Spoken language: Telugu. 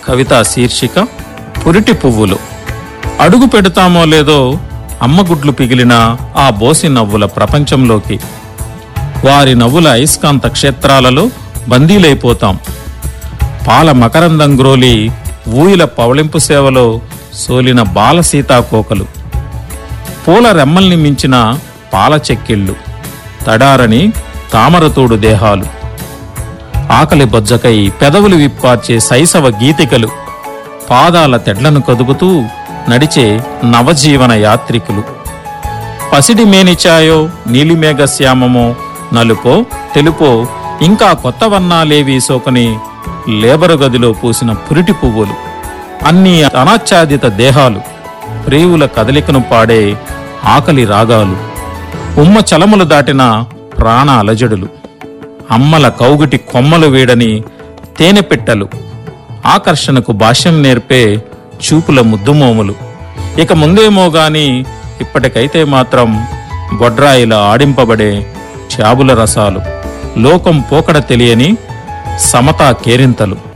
కవితా శీర్షిక పురిటి పువ్వులు అడుగు పెడతామో లేదో అమ్మగుడ్లు పిగిలిన ఆ బోసి నవ్వుల ప్రపంచంలోకి వారి నవ్వుల అయస్కాంత క్షేత్రాలలో బందీలైపోతాం పాల మకరందం గ్రోలి ఊయిల పవళింపు సేవలో సోలిన బాల సీతాకోకలు పూల రెమ్మల్ని మించిన పాల చెక్కిళ్ళు తడారని తామరతోడు దేహాలు ఆకలి బొజ్జకై పెదవులు విప్పార్చే శైశవ గీతికలు పాదాల తెడ్లను కదుపుతూ నడిచే నవజీవన యాత్రికులు పసిడి మేనిచాయో నీలిమేఘ శ్యామమో నలుపో తెలుపో ఇంకా కొత్త వర్ణాలేవి సోకని లేబరు గదిలో పూసిన పురిటి పువ్వులు అన్ని అనాచ్ఛాదిత దేహాలు ప్రేవుల కదలికను పాడే ఆకలి రాగాలు ఉమ్మ చలములు దాటిన ప్రాణ అలజడులు అమ్మల కౌగిటి కొమ్మలు వీడని తేనె పెట్టలు ఆకర్షణకు భాష్యం నేర్పే చూపుల ముద్దుమోములు ఇక ముందేమో గాని ఇప్పటికైతే మాత్రం గొడ్రాయిల ఆడింపబడే చాబుల రసాలు లోకం పోకడ తెలియని సమతా కేరింతలు